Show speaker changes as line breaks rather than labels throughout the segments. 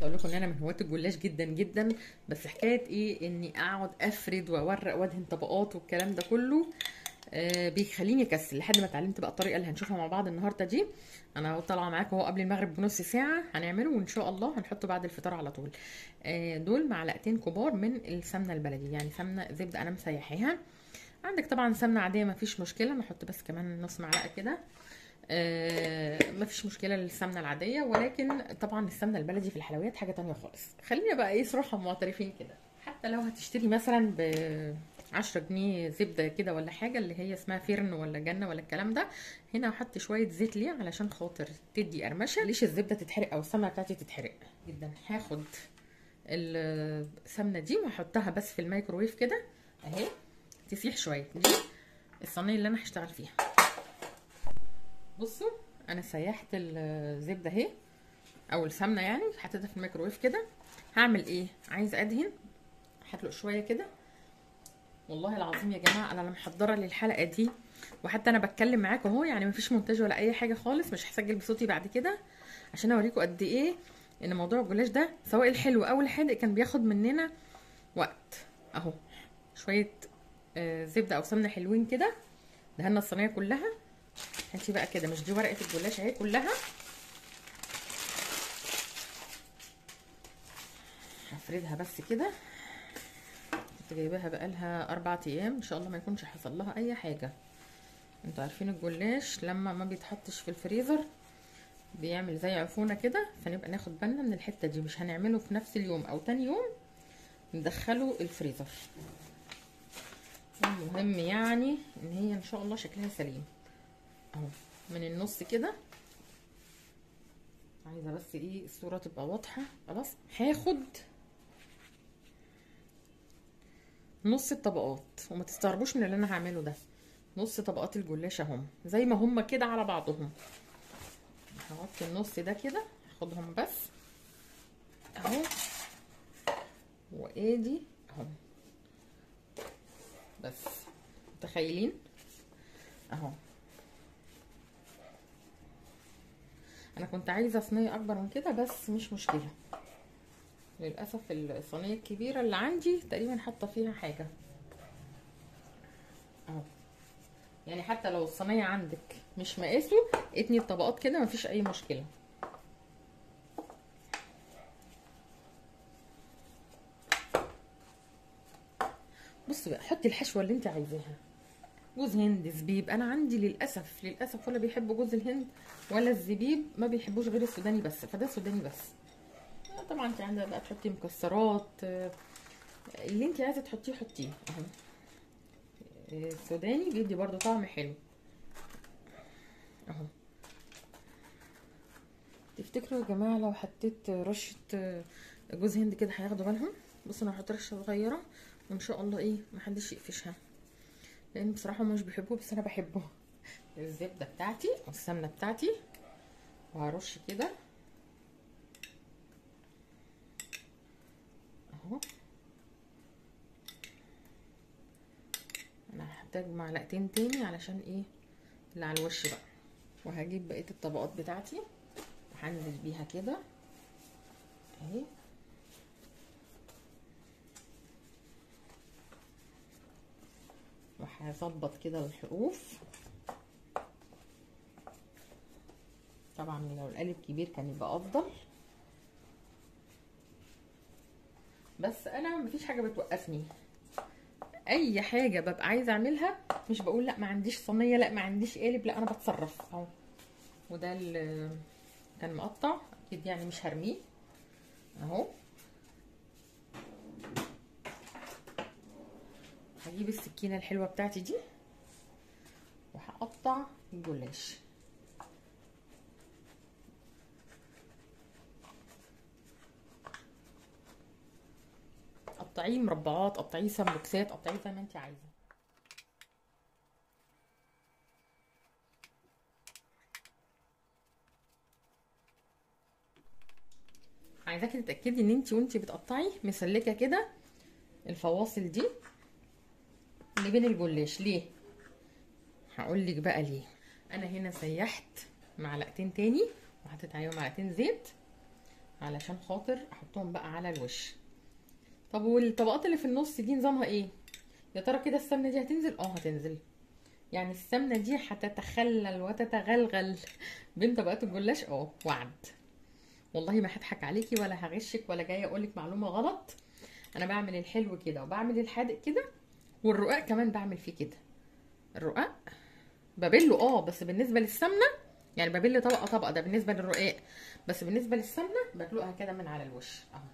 اقول لكم ان انا من هواة الجلاش جدا جدا بس حكايه ايه اني اقعد افرد واورق وادهن طبقات والكلام ده كله آه بيخليني اكسل لحد ما اتعلمت بقى الطريقه اللي هنشوفها مع بعض النهارده دي انا طالعه معاكم اهو قبل المغرب بنص ساعه هنعمله وان شاء الله هنحطه بعد الفطار على طول آه دول معلقتين كبار من السمنه البلدي يعني سمنه زبده انا مسيحاها عندك طبعا سمنه عاديه مفيش مشكله نحط بس كمان نص معلقه كده آه مفيش مشكله للسمنه العاديه ولكن طبعا السمنه البلدي في الحلويات حاجه تانية خالص خلينا بقى ايه صراحه معترفين كده حتى لو هتشتري مثلا ب 10 جنيه زبده كده ولا حاجه اللي هي اسمها فيرن ولا جنه ولا الكلام ده هنا هحط شويه زيت ليه علشان خاطر تدي قرمشه ليش الزبده تتحرق او السمنه بتاعتي تتحرق جدا هاخد السمنه دي واحطها بس في الميكروويف كده اهي تسيح شويه دي الصينيه اللي انا هشتغل فيها بصوا انا سيحت الزبده اهي او السمنه يعني حطيتها في الميكروويف كده هعمل ايه عايزه ادهن هدلق شويه كده والله العظيم يا جماعه انا محضره للحلقه دي وحتى انا بتكلم معاكم اهو يعني مفيش مونتاج ولا اي حاجه خالص مش هسجل بصوتي بعد كده عشان اوريكم قد ايه ان موضوع الجلاش ده سواء الحلو او الحادق كان بياخد مننا وقت اهو شويه آه زبده او سمنه حلوين كده دهنا الصينيه كلها هاتي بقى كده مش دي ورقه الجلاش اهي كلها هفردها بس كده كنت جايباها بقالها اربع ايام ان شاء الله ما يكونش حصل لها اي حاجه انتوا عارفين الجلاش لما ما بيتحطش في الفريزر بيعمل زي عفونه كده فنبقى ناخد بالنا من الحته دي مش هنعمله في نفس اليوم او تاني يوم ندخله الفريزر المهم يعني ان هي ان شاء الله شكلها سليم اهو من النص كده عايزه بس ايه الصوره تبقى واضحه خلاص هاخد نص الطبقات وما تستغربوش من اللي انا هعمله ده نص طبقات الجلاش اهم زي ما هم كده على بعضهم هغطي النص ده كده هاخدهم بس اهو وادي اهو بس متخيلين اهو انا كنت عايزه صينيه اكبر من كده بس مش مشكله للاسف الصينيه الكبيره اللي عندي تقريبا حاطه فيها حاجه اهو يعني حتى لو الصينيه عندك مش مقاسه اتني الطبقات كده مفيش اي مشكله بصي بقى حطي الحشوه اللي انت عايزاها جوز هند زبيب انا عندي للاسف للاسف ولا بيحبوا جوز الهند ولا الزبيب ما بيحبوش غير السوداني بس فده سوداني بس طبعا انت عندك بقى تحطي مكسرات اللي انت عايزه تحطيه حطيه اهو السوداني بيدي برضو طعم حلو اهو تفتكروا يا جماعه لو حطيت رشه جوز هند كده هياخدوا بالهم بصوا انا هحط رشه صغيره وان شاء الله ايه محدش يقفشها لان بصراحه مش بيحبوه بس انا بحبه الزبده بتاعتي او السمنه بتاعتي وهرش كده اهو انا هحتاج معلقتين تاني علشان ايه اللي على الوش بقى وهجيب بقيه الطبقات بتاعتي وهنزل بيها كده اهي وهظبط كده الحروف طبعا لو القالب كبير كان يبقى افضل بس انا مفيش حاجه بتوقفني اي حاجه ببقى عايزه اعملها مش بقول لا ما عنديش صينيه لا ما عنديش قالب لا انا بتصرف اهو وده اللي كان مقطع اكيد يعني مش هرميه اهو هجيب السكينه الحلوه بتاعتي دي وهقطع الجلاش قطعيه مربعات قطعيه سمبوكسات قطعيه زي ما انت عايزه عايزاكي تتاكدي ان انت وانت بتقطعي مسلكه كده الفواصل دي اللي بين الجلاش ليه هقول لك بقى ليه انا هنا سيحت معلقتين تاني وحطيت عليهم معلقتين زيت علشان خاطر احطهم بقى على الوش طب والطبقات اللي في النص دي نظامها ايه يا ترى كده السمنه دي هتنزل اه هتنزل يعني السمنه دي هتتخلل وتتغلغل بين طبقات الجلاش اه وعد والله ما هضحك عليكي ولا هغشك ولا جايه اقول لك معلومه غلط انا بعمل الحلو كده وبعمل الحادق كده والرقاق كمان بعمل فيه كده الرقاق ببله اه بس بالنسبه للسمنه يعني ببل طبقه طبقه ده بالنسبه للرقاق بس بالنسبه للسمنه بدلقها كده من على الوش اهو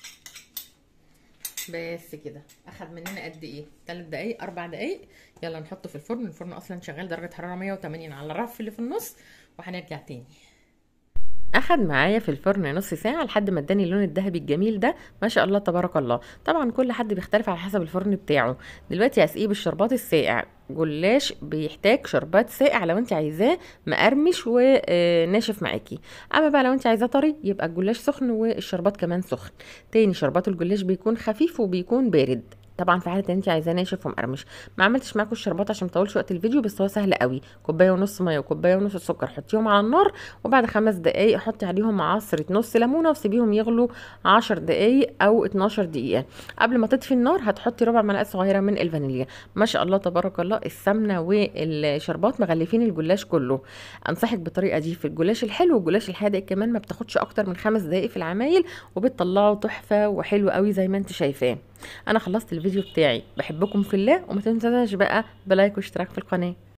بس كده اخد مننا قد ايه 3 دقايق 4 دقايق يلا نحطه في الفرن الفرن اصلا شغال درجه حراره 180 على الرف اللي في النص وهنرجع تاني اخد معايا في الفرن نص ساعه لحد ما اداني اللون الذهبي الجميل ده ما شاء الله تبارك الله طبعا كل حد بيختلف على حسب الفرن بتاعه دلوقتي هسقيه بالشربات الساقع جلاش بيحتاج شربات ساقع لو انت عايزاه مقرمش وناشف معاكي اما بقى لو انت عايزاه طري يبقى الجلاش سخن والشربات كمان سخن تاني شربات الجلاش بيكون خفيف وبيكون بارد طبعا في حاله ان انت عايزاه ناشف ومقرمش ما عملتش معاكم الشربات عشان مطولش وقت الفيديو بس هو سهل قوي كوبايه ونص ميه وكوبايه ونص سكر حطيهم على النار وبعد خمس دقايق حطي عليهم عصره نص ليمونه وسيبيهم يغلوا 10 دقايق او 12 دقيقه قبل ما تطفي النار هتحطي ربع معلقه صغيره من الفانيليا ما شاء الله تبارك الله السمنه والشربات مغلفين الجلاش كله انصحك بالطريقه دي في الجلاش الحلو والجلاش الحادق كمان ما بتاخدش اكتر من خمس دقايق في العمايل وبتطلعه تحفه وحلو قوي زي ما انت شايفاه انا خلصت الفيديو بتاعي بحبكم في الله وما تنساش بقى بلايك واشتراك في القناه